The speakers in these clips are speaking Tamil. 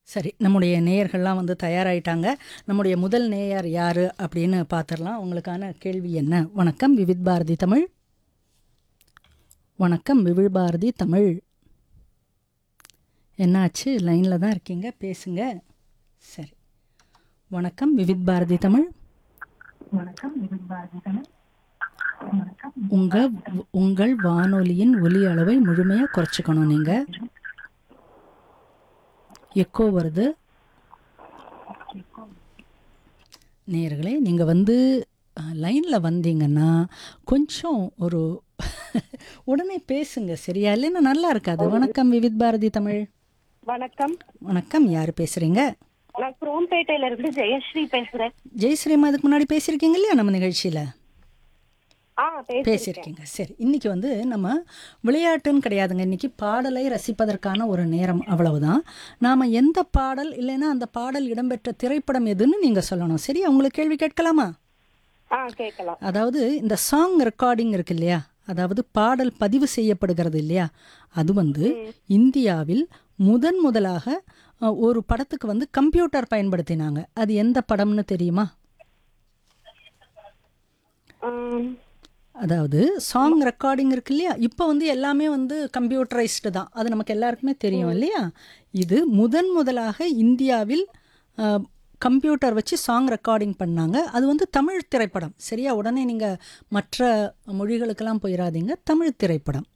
சரி நம்முடைய நேயர்கள்லாம் வந்து தயாராயிட்டாங்க நம்முடைய முதல் நேயர் யாரு அப்படின்னு பார்த்துடலாம் உங்களுக்கான கேள்வி என்ன வணக்கம் விவித் பாரதி தமிழ் வணக்கம் விவிழ் பாரதி தமிழ் என்னாச்சு லைனில் தான் இருக்கீங்க பேசுங்க சரி வணக்கம் விவித் பாரதி தமிழ் உங்க உங்கள் வானொலியின் ஒலி அளவை முழுமையாக குறைச்சிக்கணும் நீங்கள் எக்கோ வருது நேயர்களே நீங்கள் வந்து லைனில் வந்தீங்கன்னா கொஞ்சம் ஒரு உடனே பேசுங்க சரியா இல்லைன்னா நல்லா இருக்காது வணக்கம் விவித் பாரதி தமிழ் வணக்கம் வணக்கம் யார் பேசுகிறீங்க நான் குரோம்பேட்டையில இருந்து ஜெயஸ்ரீ பேசுறேன் ஜெயஸ்ரீமா இதுக்கு முன்னாடி பேசியிருக்கீங்க இல்லையா நம்ம நிகழ்ச்சியில் ஆ பேசு பேசியிருக்கீங்க சரி இன்னைக்கு வந்து நம்ம விளையாட்டுன்னு கிடையாதுங்க இன்னைக்கு பாடலை ரசிப்பதற்கான ஒரு நேரம் அவ்வளவுதான் நாம் எந்த பாடல் இல்லைன்னா அந்த பாடல் இடம்பெற்ற திரைப்படம் எதுன்னு நீங்கள் சொல்லணும் சரி உங்களுக்கு கேள்வி கேட்கலாமா ஆ கேட்கலாம் அதாவது இந்த சாங் ரெக்கார்டிங் இருக்கு இல்லையா அதாவது பாடல் பதிவு செய்யப்படுகிறது இல்லையா அது வந்து இந்தியாவில் முதன் முதலாக அஹ், ஒரு படத்துக்கு வந்து கம்ப்யூட்டர் பயன்படுத்தினாங்க அது எந்த படம்னு தெரியுமா ஆம், அதாவது சாங் ரெக்கார்டிங் இருக்கு இல்லையா இப்போ வந்து எல்லாமே வந்து கம்ப்யூட்டரைஸ்டு தான் அது நமக்கு எல்லாருக்குமே தெரியும் இல்லையா இது முதன் முதலாக இந்தியாவில் அஹ், கம்ப்யூட்டர் வச்சு சாங் ரெக்கார்டிங் பண்ணாங்க அது வந்து தமிழ் திரைப்படம் சரியா உடனே நீங்கள் மற்ற மொழிகளுக்கெல்லாம் போயிடாதீங்க தமிழ் திரைப்படம்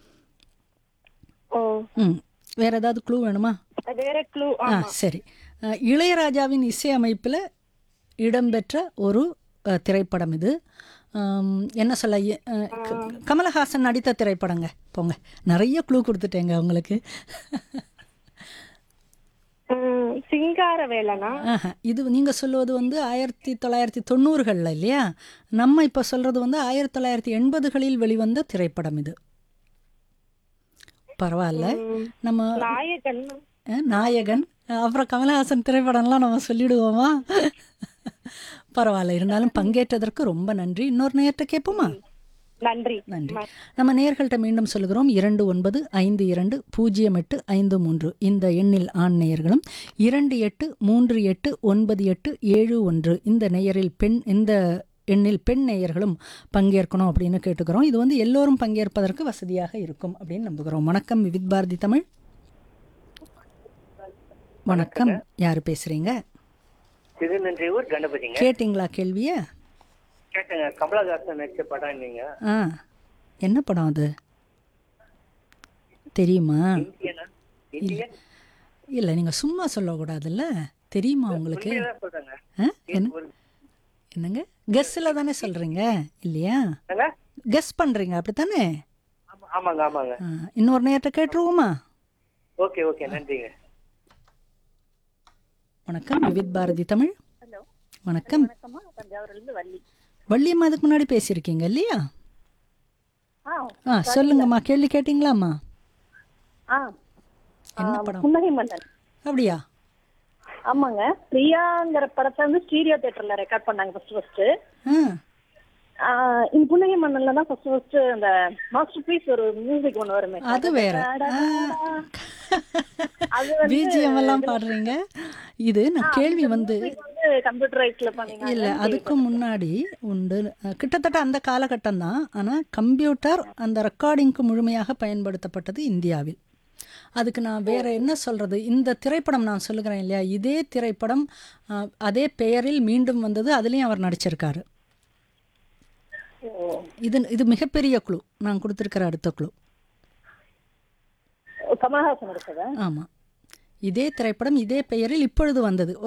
ஓ ம் வேற ஏதாவது க்ளூ வேணுமா வேற க்ளூ ஆ சரி அஹ், இளையராஜாவின் இசையமைப்பில் இடம்பெற்ற ஒரு அஹ், திரைப்படம் இது ஆம், என்ன சொல்ல எ- அஹ், க- கமலஹாசன் நடித்த திரைப்படங்க போங்க நிறைய க்ளூ கொடுத்துட்டேங்க உங்களுக்கு சிங்கார வேலனா ஆஹா, இது நீங்கள் சொல்லுவது வந்து ஆயிரத்தி தொள்ளாயிரத்தி தொண்ணூறுகளில் இல்லையா நம்ம இப்போ சொல்கிறது வந்து ஆயிரத்தி தொள்ளாயிரத்தி எண்பதுகளில் வெளிவந்த திரைப்படம் இது பரவாயில்ல நம்ம நாயகன் அஹ், நாயகன் அப்புறம் கமலஹாசன் திரைப்படம்லாம் நம்ம சொல்லிடுவோமா பரவாயில்ல இருந்தாலும் பங்கேற்றதற்கு ரொம்ப நன்றி இன்னொரு நேரத்தை கேட்போமா நன்றி நன்றி நம்ம நேயர்கள்ட்ட மீண்டும் சொல்லுகிறோம் இரண்டு ஒன்பது ஐந்து இரண்டு பூஜ்ஜியம் எட்டு ஐந்து மூன்று இந்த எண்ணில் ஆண் நேயர்களும் இரண்டு எட்டு மூன்று எட்டு ஒன்பது எட்டு ஏழு ஒன்று இந்த நேயரில் பெண் இந்த எண்ணில் பெண் நேயர்களும் பங்கேற்கணும் அப்படின்னு கேட்டுக்கிறோம் இது வந்து எல்லோரும் பங்கேற்பதற்கு வசதியாக இருக்கும் அப்படின்னு நம்புகிறோம் வணக்கம் விவித் பாரதி தமிழ் வணக்கம் யார் பேசுறீங்க திருநன்றியூர் கணபதிங்க கேட்டிங்களா கேள்விய கேட்டங்க கமலஹாசன் நடிச்ச படம் நீங்க ஆ என்ன படம் அது தெரியுமா இந்தியனா இந்தியன் இல்லை நீங்கள் சும்மா சொல்லக்கூடாதுல்ல தெரியுமா உங்களுக்கு உண்மையதான் சொல்றேங்க ஆ? என்ன ஒரு என்னங்க கெஸ்ஸில் தானே சொல்கிறீங்க இல்லையா என்னங்க? கெஸ் பண்ணுறீங்க அப்படித்தானே ஆமா- ஆமாங்க ஆமாங்க ஆ, இன்னொரு நேரத்தை கேட்டுருவோமா ஓகே ஓகே நன்றிங்க வணக்கம் விவித் பாரதி தமிழ் வணக்கம் தஞ்சாவூர்ல இருந்து வள்ளி வள்ளியம்மா அதுக்கு முன்னாடி பேசியிருக்கீங்க இல்லையா ஆ ஆ சொல்லுங்கம்மா கேள்வி கேட்டிங்களாம்மா ஆ என்ன படம் புன்னகை மன்னன் அப்படியா ஆமாங்க பிரியாங்கிற படத்தை வந்து ஸ்டீரியோ தியேட்டர்ல ரெக்கார்ட் பண்ணாங்க ஃபர்ஸ்ட் ஃபர்ஸ்ட் ஆ இந்த புன்னகை மன்னன்ல தான் ஃபர்ஸ்ட் ஃபர்ஸ்ட் அந்த மாஸ்டர் பீஸ் ஒரு மியூசிக் ஒன்று வருமே அது வேற அது வந்து பிஜிஎம் எல்லாம் பாடுறீங்க இது நான் கேள்வி வந்து வந்து கம்ப்யூட்டரைஸ்ல பண்ணீங்க இல்லை அதுக்கு முன்னாடி உண்டு அஹ், கிட்டத்தட்ட அந்த காலகட்டம் தான் ஆனால் கம்ப்யூட்டர் அந்த ரெக்கார்டிங்க்கு முழுமையாக பயன்படுத்தப்பட்டது இந்தியாவில் அதுக்கு நான் வேற என்ன சொல்றது இந்த திரைப்படம் நான் சொல்லுகிறேன் இல்லையா இதே திரைப்படம் அஹ், அதே பெயரில் மீண்டும் வந்தது அதுலேயும் அவர் நடிச்சிருக்காரு இது இது மிகப்பெரிய குழு நான் கொடுத்துருக்கிற அடுத்த குழு கமலஹாசன் இருக்குதா ஆமாம் இதே திரைப்படம் இதே பெயரில் இப்பொழுது வந்தது